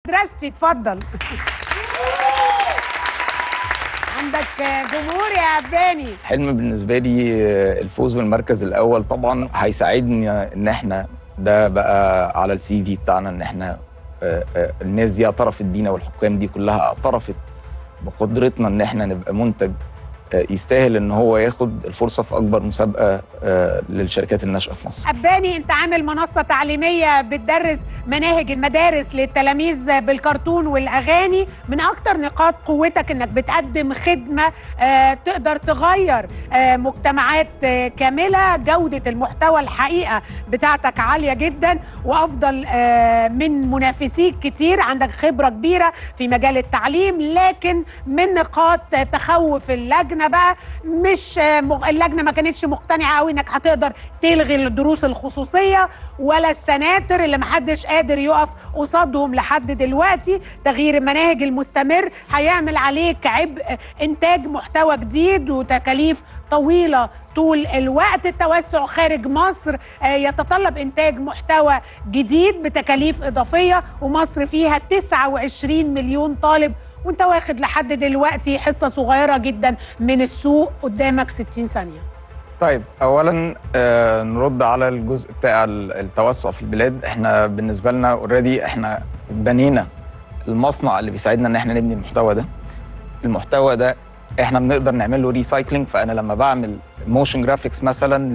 مدرستي اتفضل عندك جمهور يا عباني حلم بالنسبه لي آه، الفوز بالمركز الاول طبعا هيساعدني ان احنا ده بقى على السي في بتاعنا ان احنا آه، آه، الناس دي اعترفت بينا والحكام دي كلها اعترفت بقدرتنا ان احنا نبقى منتج آه، يستاهل ان هو ياخد الفرصه في اكبر مسابقه آه، للشركات الناشئه في مصر أباني أنت عامل منصة تعليمية بتدرس مناهج المدارس للتلاميذ بالكرتون والأغاني من أكتر نقاط قوتك أنك بتقدم خدمة آه، تقدر تغير آه، مجتمعات آه، كاملة جودة المحتوى الحقيقة بتاعتك عالية جدا وأفضل آه، من منافسيك كتير عندك خبرة كبيرة في مجال التعليم لكن من نقاط تخوف اللجنة بقى مش آه، مغ- اللجنة ما كانتش مقتنعة قوي انك هتقدر تلغي الدروس الخصوصية ولا السناتر اللي محدش قادر يقف قصادهم لحد دلوقتي تغيير المناهج المستمر هيعمل عليك عبء انتاج محتوى جديد وتكاليف طويلة طول الوقت التوسع خارج مصر آه، يتطلب إنتاج محتوى جديد بتكاليف إضافية ومصر فيها 29 مليون طالب وانت واخد لحد دلوقتي حصة صغيرة جدا من السوق قدامك 60 ثانية طيب اولا آه نرد على الجزء بتاع ال- التوسع في البلاد احنا بالنسبه لنا اوريدي احنا بنينا المصنع اللي بيساعدنا ان احنا نبني المحتوى ده المحتوى ده احنا بنقدر نعمل له ريسايكلينج فانا لما بعمل موشن جرافيكس مثلا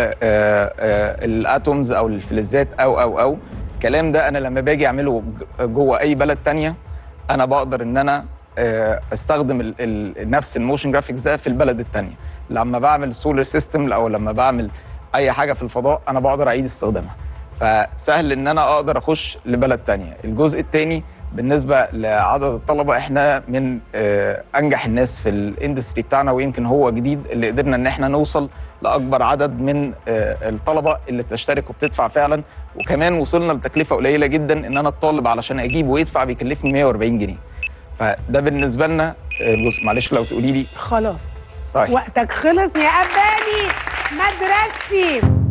للاتومز او الفلزات او او او الكلام ده انا لما باجي اعمله ج- جوه اي بلد تانية انا بقدر ان انا آه، استخدم ال ال نفس الموشن جرافيكس ده في البلد التانية لما بعمل سولار سيستم او لما بعمل اي حاجه في الفضاء انا بقدر اعيد استخدامها فسهل ان انا اقدر اخش لبلد تانية الجزء التاني بالنسبه لعدد الطلبه احنا من آه، انجح الناس في الاندستري بتاعنا ويمكن هو جديد اللي قدرنا ان احنا نوصل لاكبر عدد من آه، الطلبه اللي بتشترك وبتدفع فعلا وكمان وصلنا لتكلفه قليله جدا ان انا الطالب علشان اجيب ويدفع بيكلفني 140 جنيه فده بالنسبه لنا آه، الجزء معلش لو تقولي لي خلاص طيب. وقتك خلص يا أباني مدرستي